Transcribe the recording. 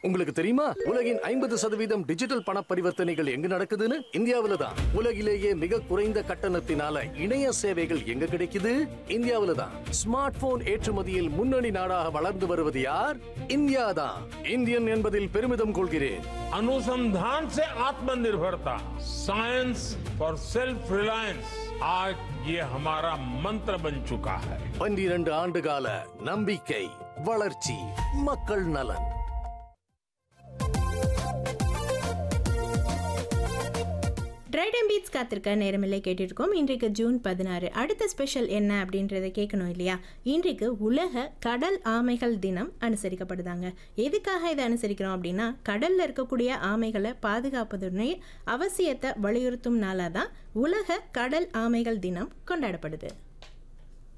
உங்களுக்கு தெரியுமா உலகின் ஐம்பது சதவீதம் டிஜிட்டல் பண பரிவர்த்தனைகள் எங்க நடக்குதுன்னு இந்தியாவில தான் உலகிலேயே மிக குறைந்த கட்டணத்தினால இணைய சேவைகள் எங்க கிடைக்குது இந்தியாவில தான் ஸ்மார்ட் போன் ஏற்றுமதியில் முன்னணி நாடாக வளர்ந்து வருவது யார் இந்தியா தான் இந்தியன் என்பதில் பெருமிதம் கொள்கிறேன் अनुसंधान से आत्मनिर्भरता साइंस फॉर सेल्फ रिलायंस आज ये हमारा मंत्र बन चुका है பன்னிரண்டு ஆண்டு கால நம்பிக்கை வளர்ச்சி மக்கள் நலன் ரைட் அண்ட் பீட்ஸ் காத்திருக்க நேரமில்லை கேட்டிருக்கோம் இன்றைக்கு ஜூன் பதினாறு அடுத்த ஸ்பெஷல் என்ன அப்படின்றத கேட்கணும் இல்லையா இன்றைக்கு உலக கடல் ஆமைகள் தினம் அனுசரிக்கப்படுதாங்க எதுக்காக இதை அனுசரிக்கிறோம் அப்படின்னா கடல்ல இருக்கக்கூடிய ஆமைகளை பாதுகாப்பதுடைய அவசியத்தை வலியுறுத்தும் நாளாக தான் உலக கடல் ஆமைகள் தினம் கொண்டாடப்படுது